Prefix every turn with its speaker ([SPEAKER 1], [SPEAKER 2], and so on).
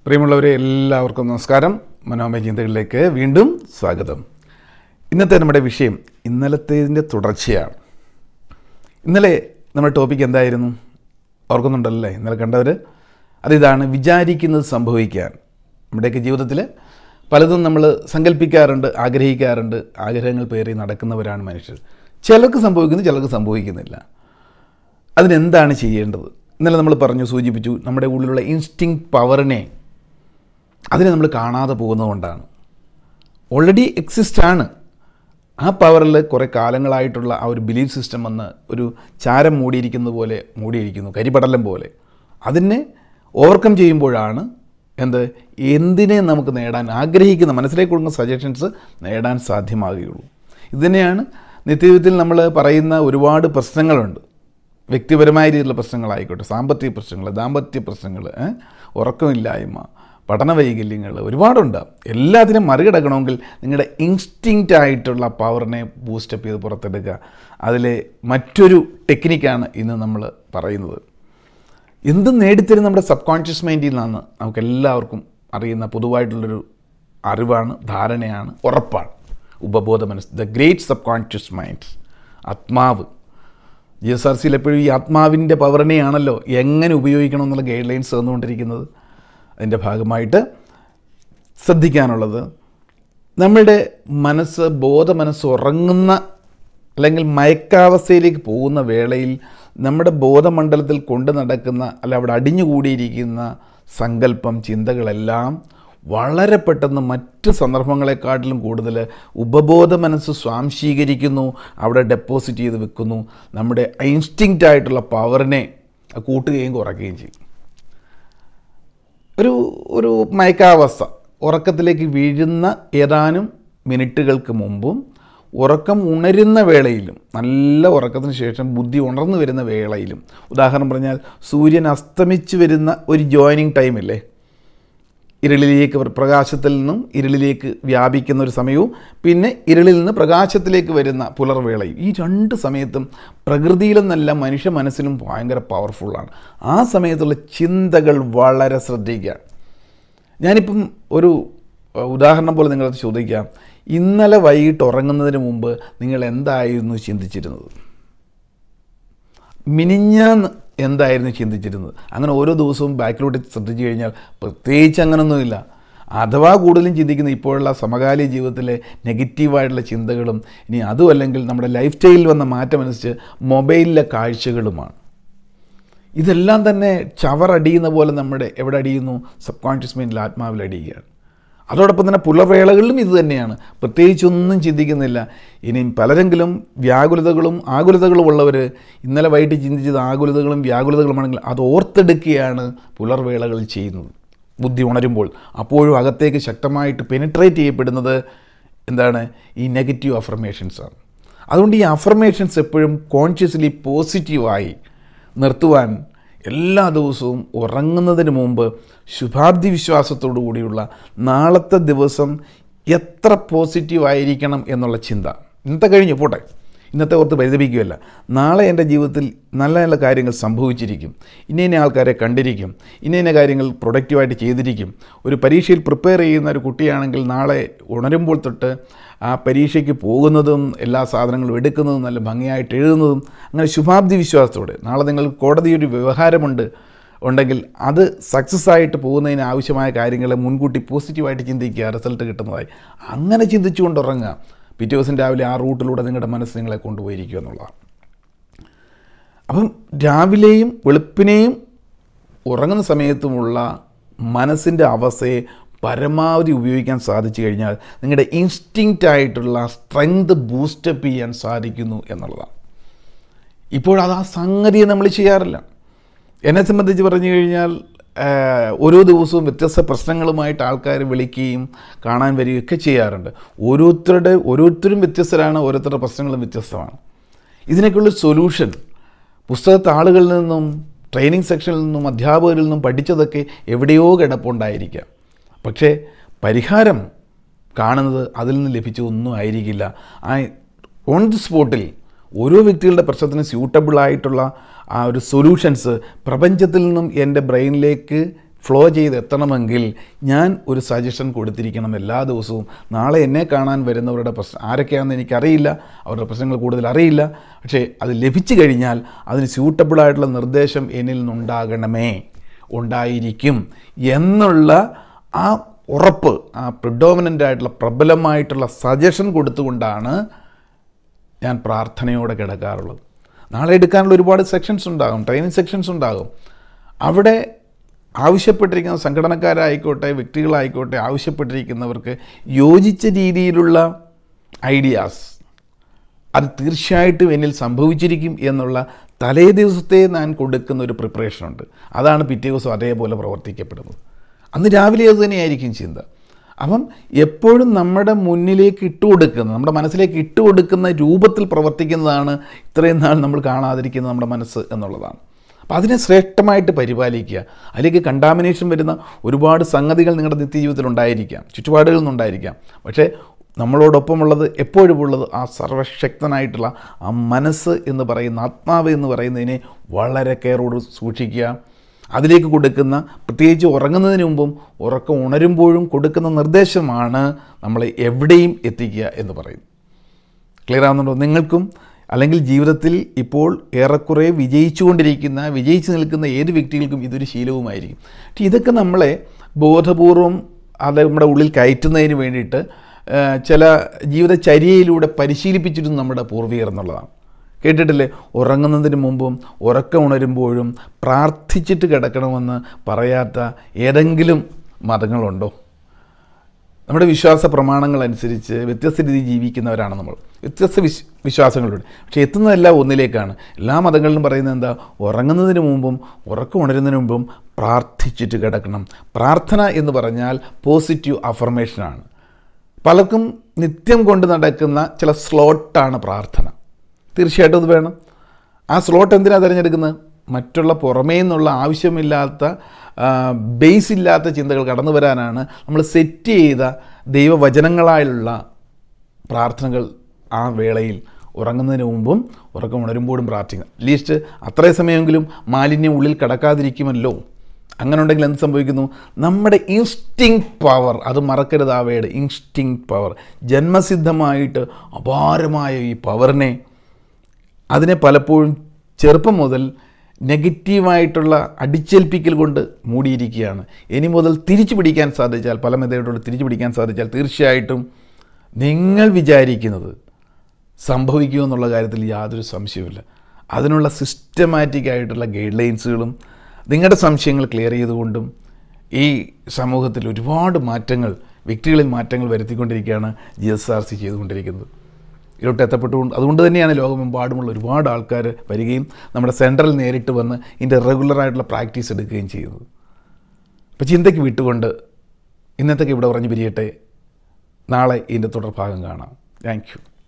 [SPEAKER 1] പ്രിയമുള്ളവരെ എല്ലാവർക്കും നമസ്കാരം മനോമയ ചിന്തകളിലേക്ക് വീണ്ടും സ്വാഗതം ഇന്നത്തെ നമ്മുടെ വിഷയം ഇന്നലത്തേതിൻ്റെ തുടർച്ചയാണ് ഇന്നലെ നമ്മുടെ ടോപ്പിക് എന്തായിരുന്നു ഓർക്കുന്നുണ്ടല്ലേ ഇന്നലെ കണ്ടവർ അതിതാണ് വിചാരിക്കുന്നത് സംഭവിക്കാൻ നമ്മുടെയൊക്കെ ജീവിതത്തിൽ പലതും നമ്മൾ സങ്കല്പിക്കാറുണ്ട് ആഗ്രഹിക്കാറുണ്ട് ആഗ്രഹങ്ങൾ പേറി നടക്കുന്നവരാണ് മനുഷ്യർ ചിലർക്ക് സംഭവിക്കുന്നു ചിലർക്ക് സംഭവിക്കുന്നില്ല അതിനെന്താണ് ചെയ്യേണ്ടത് ഇന്നലെ നമ്മൾ പറഞ്ഞു സൂചിപ്പിച്ചു നമ്മുടെ ഉള്ളിലുള്ള ഇൻസ്റ്റിങ് പവറിനെ അതിനെ നമ്മൾ കാണാതെ പോകുന്നതുകൊണ്ടാണ് ഓൾറെഡി എക്സിസ്റ്റ് ആണ് ആ പവറിൽ കുറേ കാലങ്ങളായിട്ടുള്ള ആ ഒരു ബിലീഫ് സിസ്റ്റം വന്ന് ഒരു ചാരം മൂടിയിരിക്കുന്നത് പോലെ മൂടിയിരിക്കുന്നു കരിപടലം പോലെ അതിനെ ഓവർകം ചെയ്യുമ്പോഴാണ് എന്ത് എന്തിനെ നമുക്ക് നേടാൻ ആഗ്രഹിക്കുന്ന മനസ്സിലേക്ക് കൊടുക്കുന്ന സജഷൻസ് നേടാൻ സാധ്യമാകുകയുള്ളൂ ഇതുതന്നെയാണ് നിത്യജീവിതത്തിൽ നമ്മൾ പറയുന്ന ഒരുപാട് പ്രശ്നങ്ങളുണ്ട് വ്യക്തിപരമായ രീതിയിലുള്ള പ്രശ്നങ്ങളായിക്കോട്ടെ സാമ്പത്തിക പ്രശ്നങ്ങൾ ദാമ്പത്യ പ്രശ്നങ്ങൾ ഏ? ഉറക്കമില്ലായ്മ പഠന വൈകല്യങ്ങൾ ഒരുപാടുണ്ട് എല്ലാത്തിനും മറികടക്കണമെങ്കിൽ നിങ്ങളുടെ ഇൻസ്റ്റിങ്റ്റ് ആയിട്ടുള്ള പവറിനെ ബൂസ്റ്റപ്പ് ചെയ്ത് പുറത്തെടുക്കുക അതിലെ മറ്റൊരു ടെക്നിക്കാണ് ഇന്ന് നമ്മൾ പറയുന്നത് എന്ത് നേടിത്തരും നമ്മുടെ സബ് കോൺഷ്യസ് മൈൻഡിൽ നിന്നാണ് നമുക്ക് എല്ലാവർക്കും അറിയുന്ന പൊതുവായിട്ടുള്ളൊരു അറിവാണ് ധാരണയാണ് ഉറപ്പാണ് ഉപബോധ മനസ്സ് the great subconscious mind ആത്മാവ് ജി എസ് ആർ സിയിൽ എപ്പോഴും ഈ ആത്മാവിൻ്റെ പവറിനെയാണല്ലോ എങ്ങനെ ഉപയോഗിക്കണം എന്നുള്ള ഗൈഡ് ലൈൻസ് തന്നുകൊണ്ടിരിക്കുന്നത് അതിൻ്റെ ഭാഗമായിട്ട് ശ്രദ്ധിക്കാനുള്ളത് നമ്മളുടെ മനസ്സ് ബോധ മനസ്സ് ഉറങ്ങുന്ന അല്ലെങ്കിൽ മയക്കാവസ്ഥയിലേക്ക് പോകുന്ന വേളയിൽ നമ്മുടെ ബോധമണ്ഡലത്തിൽ കൊണ്ടു നടക്കുന്ന അല്ല അവിടെ അടിഞ്ഞുകൂടിയിരിക്കുന്ന സങ്കല്പം ചിന്തകളെല്ലാം വളരെ പെട്ടെന്ന് മറ്റ് സന്ദർഭങ്ങളെക്കാട്ടിലും കൂടുതൽ ഉപബോധ മനസ്സ് സ്വാംശീകരിക്കുന്നു അവിടെ ഡെപ്പോസിറ്റ് ചെയ്ത് വെക്കുന്നു നമ്മുടെ ഇൻസ്റ്റിങ്റ്റ് ആയിട്ടുള്ള പവറിനെ കൂട്ടുകയും കുറയ്ക്കുകയും ചെയ്യും ഒരു ഒരു മയക്കാവസ്ഥ ഉറക്കത്തിലേക്ക് വീഴുന്ന ഏതാനും മിനിറ്റുകൾക്ക് മുമ്പും ഉറക്കം ഉണരുന്ന വേളയിലും നല്ല ഉറക്കത്തിന് ശേഷം ബുദ്ധി ഉണർന്നു വരുന്ന വേളയിലും ഉദാഹരണം പറഞ്ഞാൽ സൂര്യൻ അസ്തമിച്ച് വരുന്ന ഒരു ജോയിനിങ് ടൈമില്ലേ ഇരുളിലേക്ക് പ്ര- പ്രകാശത്തിൽ നിന്നും ഇരുളിലേക്ക് വ്യാപിക്കുന്ന ഒരു സമയവും പിന്നെ ഇരുളിൽ നിന്ന് പ്രകാശത്തിലേക്ക് വരുന്ന പുലർവേളയും ഈ രണ്ട് സമയത്തും പ്രകൃതിയിലെന്നല്ല മനുഷ്യ മനസ്സിലും ഭയങ്കര പവർഫുള്ളാണ് ആ സമയത്തുള്ള ചിന്തകൾ വളരെ ശ്രദ്ധിക്കുക ഞാനിപ്പം ഒരു അഹ്, ഉദാഹരണം പോലെ നിങ്ങളത് ചോദിക്കാം ഇന്നലെ വൈകിട്ട് ഉറങ്ങുന്നതിന് മുമ്പ് നിങ്ങൾ എന്തായിരുന്നു ചിന്തിച്ചിരുന്നത് മിനിഞ്ഞാന്ന് എന്തായിരുന്നു ചിന്തിച്ചിരുന്നത് അങ്ങനെ ഓരോ ദിവസവും ബാക്കിലോട്ട് ശ്രദ്ധിച്ചു കഴിഞ്ഞാൽ പ്രത്യേകിച്ച് അങ്ങനൊന്നുമില്ല അഥവാ കൂടുതലും ചിന്തിക്കുന്ന ഇപ്പോഴുള്ള സമകാലിക ജീവിതത്തിലെ നെഗറ്റീവായിട്ടുള്ള ചിന്തകളും ഇനി അതും അല്ലെങ്കിൽ നമ്മുടെ ലൈഫ് സ്റ്റൈലിൽ വന്ന മാറ്റമനുസരിച്ച് മൊബൈലിലെ കാഴ്ചകളുമാണ് ഇതെല്ലാം തന്നെ ചവറടിയുന്ന പോലെ നമ്മുടെ എവിടെ അടിയുന്നു സബ് കോൺഷ്യസ് മൈൻഡിൽ ആത്മാവിൽ അടിയുകയാണ് അതോടൊപ്പം തന്നെ പുലവേളകളിലും ഇത് തന്നെയാണ് പ്രത്യേകിച്ചൊന്നും ചിന്തിക്കുന്നില്ല ഇനിയും പലരെങ്കിലും വ്യാകുലതകളും ആകുലതകളും ഉള്ളവർ ഇന്നലെ വൈകിട്ട് ചിന്തിച്ചത് ആകുലതകളും വ്യാകുലതകളുമാണെങ്കിൽ അത് ഓർത്തെടുക്കുകയാണ് പുലർവേളകളിൽ ചെയ്യുന്നത് ബുദ്ധി ഉണരുമ്പോൾ അപ്പോഴും അകത്തേക്ക് ശക്തമായിട്ട് പെനിട്രേറ്റ് ചെയ്യപ്പെടുന്നത് എന്താണ് ഈ നെഗറ്റീവ് അഫർമേഷൻസാണ് അതുകൊണ്ട് ഈ അഫർമേഷൻസ് എപ്പോഴും കോൺഷ്യസ്ലി പോസിറ്റീവായി നിർത്തുവാൻ എല്ലാ ദിവസവും ഉറങ്ങുന്നതിന് മുമ്പ് ശുഭാപ്തി വിശ്വാസത്തോടു കൂടിയുള്ള നാളത്തെ ദിവസം എത്ര പോസിറ്റീവ് ആയിരിക്കണം എന്നുള്ള ചിന്ത ഇന്നത്തെ കഴിഞ്ഞു പോട്ടെ ഇന്നത്തെ ഓർത്ത് പരിതപിക്കുകയല്ല നാളെ എൻ്റെ ജീവിതത്തിൽ നല്ല നല്ല കാര്യങ്ങൾ സംഭവിച്ചിരിക്കും ഇന്ന ഇന്ന ആൾക്കാരെ കണ്ടിരിക്കും ഇന്ന ഇന്ന കാര്യങ്ങൾ പ്രൊഡക്റ്റീവായിട്ട് ചെയ്തിരിക്കും ഒരു പരീക്ഷയിൽ പ്രിപ്പയർ ചെയ്യുന്ന ഒരു കുട്ടിയാണെങ്കിൽ നാളെ ഉണരുമ്പോൾ തൊട്ട് ആ പരീക്ഷയ്ക്ക് പോകുന്നതും എല്ലാ സാധനങ്ങളും എടുക്കുന്നതും നല്ല ഭംഗിയായിട്ട് എഴുതുന്നതും അങ്ങനെ ശുഭാപ്തി വിശ്വാസത്തോടെ നാളെ നിങ്ങൾക്ക് കോടതി ഒരു വ്യവഹാരമുണ്ട് ഉണ്ടെങ്കിൽ അത് സക്സസ് ആയിട്ട് പോകുന്നതിന് ആവശ്യമായ കാര്യങ്ങൾ മുൻകൂട്ടി പോസിറ്റീവായിട്ട് ചിന്തിക്കുക റിസൾട്ട് കിട്ടുന്നതായി അങ്ങനെ ചിന്തിച്ചുകൊണ്ട് ഉറങ്ങുക പിറ്റേ ദിവസം രാവിലെ ആ റൂട്ടിലൂടെ നിങ്ങളുടെ മനസ്സ് നിങ്ങളെ കൊണ്ടുപോയിരിക്കുക എന്നുള്ളതാണ് അപ്പം രാവിലെയും വെളുപ്പിനെയും ഉറങ്ങുന്ന സമയത്തുമുള്ള മനസ്സിൻ്റെ അവസ്ഥയെ പരമാവധി ഉപയോഗിക്കാൻ സാധിച്ചു കഴിഞ്ഞാൽ നിങ്ങളുടെ ഇൻസ്റ്റിങ്റ്റ് ആയിട്ടുള്ള സ്ട്രെങ്ത് ബൂസ്റ്റപ്പ് ചെയ്യാൻ സാധിക്കുന്നു എന്നുള്ളതാണ് ഇപ്പോഴത് ആ സംഗതിയെ നമ്മൾ ചെയ്യാറില്ല എന്നെ സംബന്ധിച്ച് പറഞ്ഞു കഴിഞ്ഞാൽ ആഹ്, ഓരോ ദിവസവും വ്യത്യസ്ത പ്രശ്നങ്ങളുമായിട്ട് ആൾക്കാർ വിളിക്കുകയും കാണാൻ വരികയൊക്കെ ചെയ്യാറുണ്ട് ഓരോരുത്തരുടെ ഓരോരുത്തരും വ്യത്യസ്തരാണ് ഓരോരുത്തരുടെ പ്രശ്നങ്ങളും വ്യത്യസ്തമാണ് ഇതിനൊക്കെയുള്ള സൊല്യൂഷൻ പുസ്തകത്തെ ആളുകളിൽ നിന്നും ട്രെയിനിങ് സെക്ഷനിൽ നിന്നും അധ്യാപകരിൽ നിന്നും പഠിച്ചതൊക്കെ എവിടെയോ കിടപ്പുണ്ടായിരിക്കാം പക്ഷേ പരിഹാരം കാണുന്നത് അതിൽ നിന്ന് ലഭിച്ച ഒന്നും ആയിരിക്കില്ല ആ ഓൺ ദി സ്പോട്ടിൽ ഓരോ വ്യക്തികളുടെ പ്രശ്നത്തിന് സ്യൂട്ടബിൾ ആയിട്ടുള്ള ആ ഒരു സൊല്യൂഷൻസ് പ്രപഞ്ചത്തിൽ നിന്നും എൻ്റെ ബ്രെയിനിലേക്ക് ഫ്ലോ ചെയ്ത് എത്തണമെങ്കിൽ ഞാൻ ഒരു സജഷൻ കൊടുത്തിരിക്കണം എല്ലാ ദിവസവും നാളെ എന്നെ കാണാൻ വരുന്നവരുടെ പ്രശ്നം ആരൊക്കെയാണെന്ന് എനിക്കറിയില്ല അവരുടെ പ്രശ്നങ്ങൾ കൂടുതൽ അറിയില്ല പക്ഷേ അത് ലഭിച്ചു കഴിഞ്ഞാൽ അതിന് സ്യൂട്ടബിളായിട്ടുള്ള നിർദ്ദേശം എന്നിൽ നിന്നുണ്ടാകണമേ ഉണ്ടായിരിക്കും എന്നുള്ള ആ ഉറപ്പ് ആ പ്രിഡോമിനൻ്റ് ആയിട്ടുള്ള പ്രബലമായിട്ടുള്ള സജഷൻ കൊടുത്തുകൊണ്ടാണ് ഞാൻ പ്രാർത്ഥനയോടെ കിടക്കാറുള്ളത് നാളെ എടുക്കാനുള്ള ഒരുപാട് സെക്ഷൻസ് ഉണ്ടാകും ട്രെയിനിങ് സെക്ഷൻസ് ഉണ്ടാകും അവിടെ ആവശ്യപ്പെട്ടിരിക്കുന്ന സംഘടനക്കാരായിക്കോട്ടെ വ്യക്തികളായിക്കോട്ടെ ആവശ്യപ്പെട്ടിരിക്കുന്നവർക്ക് യോജിച്ച രീതിയിലുള്ള ഐഡിയാസ് അത് തീർച്ചയായിട്ടും എന്നിൽ സംഭവിച്ചിരിക്കും എന്നുള്ള തലേ ദിവസത്തെ ഞാൻ കൊടുക്കുന്ന ഒരു പ്രിപ്പറേഷനുണ്ട് അതാണ് പിറ്റേ ദിവസം അതേപോലെ പ്രവർത്തിക്കപ്പെടുന്നത് അന്ന് രാവിലെ അത് തന്നെയായിരിക്കും ചിന്ത അപ്പം എപ്പോഴും നമ്മുടെ മുന്നിലേക്ക് ഇട്ടുകൊടുക്കുന്ന നമ്മുടെ മനസ്സിലേക്ക് ഇട്ടുകൊടുക്കുന്ന രൂപത്തിൽ പ്രവർത്തിക്കുന്നതാണ് ഇത്രയും നാൾ നമ്മൾ കാണാതിരിക്കുന്ന നമ്മുടെ മനസ്സ് എന്നുള്ളതാണ് അപ്പം അതിനെ ശ്രേഷ്ഠമായിട്ട് പരിപാലിക്കുക അതിലേക്ക് കണ്ടാമിനേഷൻ വരുന്ന ഒരുപാട് സംഗതികൾ നിങ്ങളുടെ നിത്യജീവിതത്തിൽ ഉണ്ടായിരിക്കാം ചുറ്റുപാടുകളിൽ നിന്നുണ്ടായിരിക്കാം പക്ഷേ നമ്മളോടൊപ്പമുള്ളത് എപ്പോഴും ഉള്ളത് ആ സർവശക്തനായിട്ടുള്ള ആ മനസ്സ് എന്ന് പറയുന്ന ആത്മാവ് എന്ന് പറയുന്നതിനെ വളരെ കെയറോട് സൂക്ഷിക്കുക അതിലേക്ക് കൊടുക്കുന്ന പ്രത്യേകിച്ച് ഉറങ്ങുന്നതിന് മുമ്പും ഉറക്കം ഉണരുമ്പോഴും കൊടുക്കുന്ന നിർദ്ദേശമാണ് നമ്മളെ എവിടെയും എത്തിക്കുക എന്ന് പറയും ക്ലിയർ ആവുന്നുണ്ടോ നിങ്ങൾക്കും അല്ലെങ്കിൽ ജീവിതത്തിൽ ഇപ്പോൾ ഏറെക്കുറെ വിജയിച്ചുകൊണ്ടിരിക്കുന്ന വിജയിച്ചു നിൽക്കുന്ന ഏത് വ്യക്തികൾക്കും ഇതൊരു ശീലവുമായിരിക്കും പക്ഷേ ഇതൊക്കെ നമ്മളെ ബോധപൂർവം അത് നമ്മുടെ ഉള്ളിൽ കയറ്റുന്നതിന് വേണ്ടിയിട്ട് ആ, ചില ജീവിതചര്യയിലൂടെ പരിശീലിപ്പിച്ചിരുന്നു നമ്മുടെ പൂർവികർ എന്നുള്ളതാണ് കേട്ടിട്ടില്ലേ ഉറങ്ങുന്നതിന് മുമ്പും ഉറക്കം ഉണരുമ്പോഴും പ്രാർത്ഥിച്ചിട്ട് കിടക്കണമെന്ന് പറയാത്ത ഏതെങ്കിലും മതങ്ങളുണ്ടോ നമ്മുടെ വിശ്വാസ പ്രമാണങ്ങൾ അനുസരിച്ച് വ്യത്യസ്ത രീതിയിൽ ജീവിക്കുന്നവരാണ് നമ്മൾ വ്യത്യസ്ത വിശ് വിശ്വാസങ്ങളുണ്ട് പക്ഷേ എത്തുന്നതെല്ലാം ഒന്നിലേക്കാണ് എല്ലാ മതങ്ങളിലും പറയുന്നത് എന്താ ഉറങ്ങുന്നതിന് മുമ്പും ഉറക്കം ഉണരുന്നതിന് മുമ്പും പ്രാർത്ഥിച്ചിട്ട് കിടക്കണം പ്രാർത്ഥന എന്ന് പറഞ്ഞാൽ പോസിറ്റീവ് അഫർമേഷനാണ് പലർക്കും നിത്യം കൊണ്ട് നടക്കുന്ന ചില സ്ലോട്ടാണ് പ്രാർത്ഥന തീർച്ചയായിട്ടും അത് വേണം ആ സ്ലോട്ട് എന്തിനാണ് തിരഞ്ഞെടുക്കുന്നത് മറ്റുള്ള പുറമേ നിന്നുള്ള ആവശ്യമില്ലാത്ത ബേസ് ഇല്ലാത്ത ചിന്തകൾ കടന്നു വരാനാണ് നമ്മൾ സെറ്റ് ചെയ്ത ദൈവവചനങ്ങളായുള്ള പ്രാർത്ഥനകൾ ആ വേളയിൽ ഉറങ്ങുന്നതിന് മുമ്പും ഉറക്കം ഉണരുമ്പോഴും പ്രാർത്ഥിക്കുക ലീസ്റ്റ് അത്രയും സമയമെങ്കിലും മാലിന്യം ഉള്ളിൽ കടക്കാതിരിക്കുമല്ലോ അങ്ങനെ ഉണ്ടെങ്കിൽ എന്ത് സംഭവിക്കുന്നു നമ്മുടെ ഇൻസ്റ്റിങ് പവർ അത് മറക്കരുത് ആ വേട് ഇൻസ്റ്റിങ് പവർ ജന്മസിദ്ധമായിട്ട് അപാരമായ ഈ പവറിനെ അതിനെ പലപ്പോഴും ചെറുപ്പം മുതൽ നെഗറ്റീവായിട്ടുള്ള അടിച്ചേൽപ്പിക്കൽ കൊണ്ട് മൂടിയിരിക്കുകയാണ് ഇനി മുതൽ തിരിച്ചു പിടിക്കാൻ സാധിച്ചാൽ പല മെതേഡോട് തിരിച്ചു പിടിക്കാൻ സാധിച്ചാൽ തീർച്ചയായിട്ടും നിങ്ങൾ വിചാരിക്കുന്നത് സംഭവിക്കുമെന്നുള്ള കാര്യത്തിൽ യാതൊരു സംശയവുമില്ല അതിനുള്ള സിസ്റ്റമാറ്റിക് ആയിട്ടുള്ള ഗൈഡ് ലൈൻസുകളും നിങ്ങളുടെ സംശയങ്ങൾ ക്ലിയർ ചെയ്തുകൊണ്ടും ഈ സമൂഹത്തിൽ ഒരുപാട് മാറ്റങ്ങൾ വ്യക്തികളിൽ മാറ്റങ്ങൾ വരുത്തിക്കൊണ്ടിരിക്കുകയാണ് ജി എസ് ആർ സി ചെയ്തുകൊണ്ടിരിക്കുന്നത് ഇതിലോട്ട് എത്തപ്പെട്ടുകൊണ്ട് അതുകൊണ്ട് തന്നെയാണ് ലോകമെമ്പാടുമുള്ള ഒരുപാട് ആൾക്കാർ വരികയും നമ്മുടെ സെൻട്രൽ നേരിട്ട് വന്ന് ഇതിൻ്റെ റെഗുലറായിട്ടുള്ള പ്രാക്ടീസ് എടുക്കുകയും ചെയ്യുന്നത് അപ്പോൾ ചിന്തയ്ക്ക് വിട്ടുകൊണ്ട് ഇന്നത്തേക്ക് ഇവിടെ പറഞ്ഞു പിരിയട്ടെ നാളെ ഇതിൻ്റെ തുടർഭാഗം കാണാം താങ്ക് യു